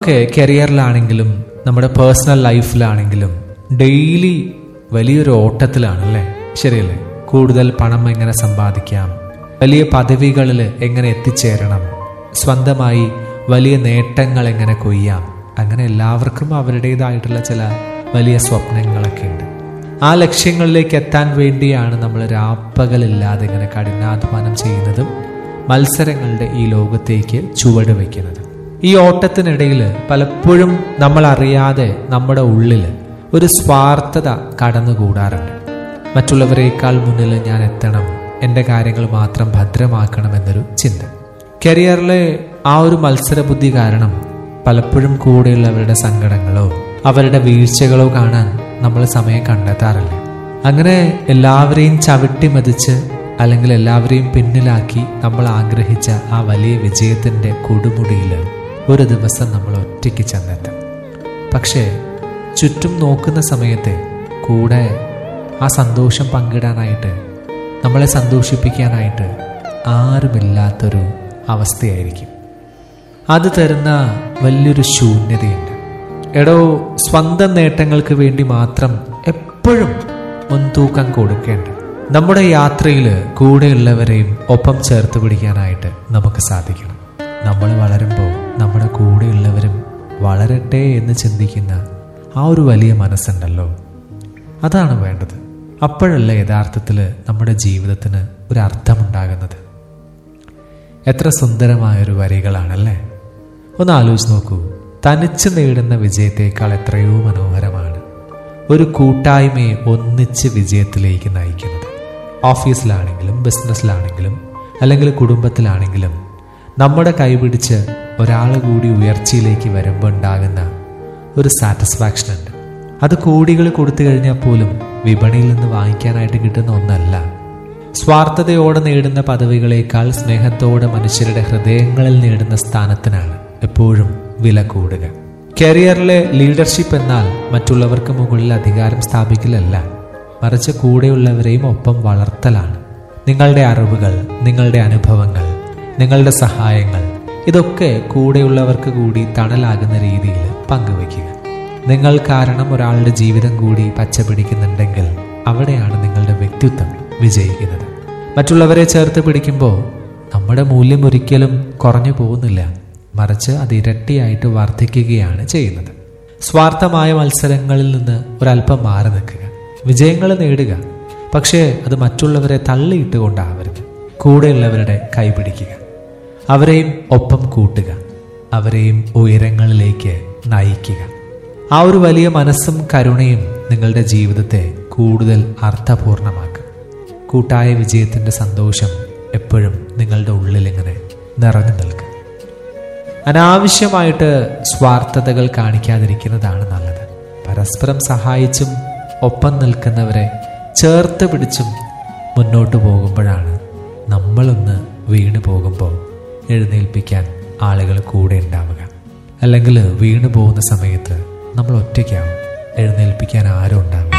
നമ്മളൊക്കെ കരിയറിലാണെങ്കിലും നമ്മുടെ personal ലൈഫിലാണെങ്കിലും daily വലിയൊരു ഓട്ടത്തിലാണ് അല്ലേ ശരിയല്ലേ കൂടുതൽ പണം എങ്ങനെ സമ്പാദിക്കാം വലിയ പദവികളിൽ എങ്ങനെ എത്തിച്ചേരണം സ്വന്തമായി വലിയ നേട്ടങ്ങൾ എങ്ങനെ കൊയ്യാം അങ്ങനെ എല്ലാവർക്കും അവരുടേതായിട്ടുള്ള ചില വലിയ സ്വപ്നങ്ങളൊക്കെ ഉണ്ട് ആ ലക്ഷ്യങ്ങളിലേക്ക് എത്താൻ വേണ്ടിയാണ് നമ്മൾ രാപ്പകലില്ലാതെ ഇങ്ങനെ കഠിനാധ്വാനം ചെയ്യുന്നതും മത്സരങ്ങളുടെ ഈ ലോകത്തേക്ക് ചുവട് വയ്ക്കുന്നത് ഈ ഓട്ടത്തിനിടയിൽ പലപ്പോഴും നമ്മൾ അറിയാതെ നമ്മുടെ ഉള്ളിൽ ഒരു സ്വാർത്ഥത കടന്നുകൂടാറുണ്ട് മറ്റുള്ളവരെക്കാൾ മുന്നിൽ ഞാൻ എത്തണം എൻ്റെ കാര്യങ്ങൾ മാത്രം ഭദ്രമാക്കണം എന്നൊരു ചിന്ത കരിയറിലെ ആ ഒരു മത്സരബുദ്ധി കാരണം പലപ്പോഴും കൂടെയുള്ളവരുടെ സങ്കടങ്ങളോ അവരുടെ വീഴ്ചകളോ കാണാൻ നമ്മൾ സമയം കണ്ടെത്താറില്ല അങ്ങനെ എല്ലാവരെയും ചവിട്ടി മതിച്ച് അല്ലെങ്കിൽ എല്ലാവരെയും പിന്നിലാക്കി നമ്മൾ ആഗ്രഹിച്ച ആ വലിയ വിജയത്തിൻ്റെ കൊടുമുടിയിൽ ഒരു ദിവസം നമ്മൾ ഒറ്റയ്ക്ക് ചെന്നെത്തും പക്ഷേ ചുറ്റും നോക്കുന്ന സമയത്ത് കൂടെ ആ സന്തോഷം പങ്കിടാനായിട്ട് നമ്മളെ സന്തോഷിപ്പിക്കാനായിട്ട് ആരുമില്ലാത്തൊരു അവസ്ഥയായിരിക്കും അത് തരുന്ന വലിയൊരു ശൂന്യതയുണ്ട് എടോ സ്വന്തം നേട്ടങ്ങൾക്ക് വേണ്ടി മാത്രം എപ്പോഴും മുൻതൂക്കം കൊടുക്കേണ്ട നമ്മുടെ യാത്രയിൽ കൂടെയുള്ളവരെയും ഒപ്പം ചേർത്ത് പിടിക്കാനായിട്ട് നമുക്ക് സാധിക്കണം നമ്മൾ വളരുമ്പോൾ നമ്മുടെ കൂടെയുള്ളവരും വളരട്ടെ എന്ന് ചിന്തിക്കുന്ന ആ ഒരു വലിയ മനസ്സുണ്ടല്ലോ അതാണ് വേണ്ടത് അപ്പോഴല്ല യഥാർത്ഥത്തിൽ നമ്മുടെ ജീവിതത്തിന് ഒരു അർത്ഥമുണ്ടാകുന്നത് എത്ര സുന്ദരമായൊരു വരികളാണല്ലേ ഒന്ന് ആലോചിച്ച് നോക്കൂ തനിച്ച് നേടുന്ന വിജയത്തേക്കാൾ എത്രയോ മനോഹരമാണ് ഒരു കൂട്ടായ്മയെ ഒന്നിച്ച് വിജയത്തിലേക്ക് നയിക്കുന്നത് ഓഫീസിലാണെങ്കിലും ബിസിനസ്സിലാണെങ്കിലും അല്ലെങ്കിൽ കുടുംബത്തിലാണെങ്കിലും നമ്മുടെ കൈപിടിച്ച് ഒരാൾ കൂടി ഉയർച്ചയിലേക്ക് വരുമ്പോൾ ഉണ്ടാകുന്ന ഒരു സാറ്റിസ്ഫാക്ഷൻ ഉണ്ട് അത് കോടികൾ കൊടുത്തു കഴിഞ്ഞാൽ പോലും വിപണിയിൽ നിന്ന് വാങ്ങിക്കാനായിട്ട് കിട്ടുന്ന ഒന്നല്ല സ്വാർത്ഥതയോടെ നേടുന്ന പദവികളേക്കാൾ സ്നേഹത്തോടെ മനുഷ്യരുടെ ഹൃദയങ്ങളിൽ നേടുന്ന സ്ഥാനത്തിനാണ് എപ്പോഴും വില കൂടുക കരിയറിലെ ലീഡർഷിപ്പ് എന്നാൽ മറ്റുള്ളവർക്ക് മുകളിൽ അധികാരം സ്ഥാപിക്കലല്ല മറിച്ച് കൂടെയുള്ളവരെയും ഒപ്പം വളർത്തലാണ് നിങ്ങളുടെ അറിവുകൾ നിങ്ങളുടെ അനുഭവങ്ങൾ നിങ്ങളുടെ സഹായങ്ങൾ ഇതൊക്കെ കൂടെയുള്ളവർക്ക് കൂടി തണലാകുന്ന രീതിയിൽ പങ്കുവയ്ക്കുക നിങ്ങൾ കാരണം ഒരാളുടെ ജീവിതം കൂടി പച്ച പിടിക്കുന്നുണ്ടെങ്കിൽ അവിടെയാണ് നിങ്ങളുടെ വ്യക്തിത്വം വിജയിക്കുന്നത് മറ്റുള്ളവരെ ചേർത്ത് പിടിക്കുമ്പോൾ നമ്മുടെ മൂല്യം ഒരിക്കലും കുറഞ്ഞു പോകുന്നില്ല മറിച്ച് അത് ഇരട്ടിയായിട്ട് വർദ്ധിക്കുകയാണ് ചെയ്യുന്നത് സ്വാർത്ഥമായ മത്സരങ്ങളിൽ നിന്ന് ഒരല്പം മാറി നിൽക്കുക വിജയങ്ങൾ നേടുക പക്ഷേ അത് മറ്റുള്ളവരെ തള്ളിയിട്ടുകൊണ്ടാവരുത് കൂടെയുള്ളവരുടെ കൈപിടിക്കുക അവരെയും ഒപ്പം കൂട്ടുക അവരെയും ഉയരങ്ങളിലേക്ക് നയിക്കുക ആ ഒരു വലിയ മനസ്സും കരുണയും നിങ്ങളുടെ ജീവിതത്തെ കൂടുതൽ അർത്ഥപൂർണമാക്കും കൂട്ടായ വിജയത്തിന്റെ സന്തോഷം എപ്പോഴും നിങ്ങളുടെ ഉള്ളിൽ ഇങ്ങനെ നിറഞ്ഞു നിൽക്കും അനാവശ്യമായിട്ട് സ്വാർത്ഥതകൾ കാണിക്കാതിരിക്കുന്നതാണ് നല്ലത് പരസ്പരം സഹായിച്ചും ഒപ്പം നിൽക്കുന്നവരെ ചേർത്ത് പിടിച്ചും മുന്നോട്ട് പോകുമ്പോഴാണ് നമ്മളൊന്ന് വീണു പോകുമ്പോൾ എഴുന്നേൽപ്പിക്കാൻ ആളുകൾ കൂടെ ഉണ്ടാവുക അല്ലെങ്കിൽ വീണു പോകുന്ന സമയത്ത് നമ്മൾ ഒറ്റയ്ക്കാവും എഴുന്നേൽപ്പിക്കാൻ ആരും ഉണ്ടാവില്ല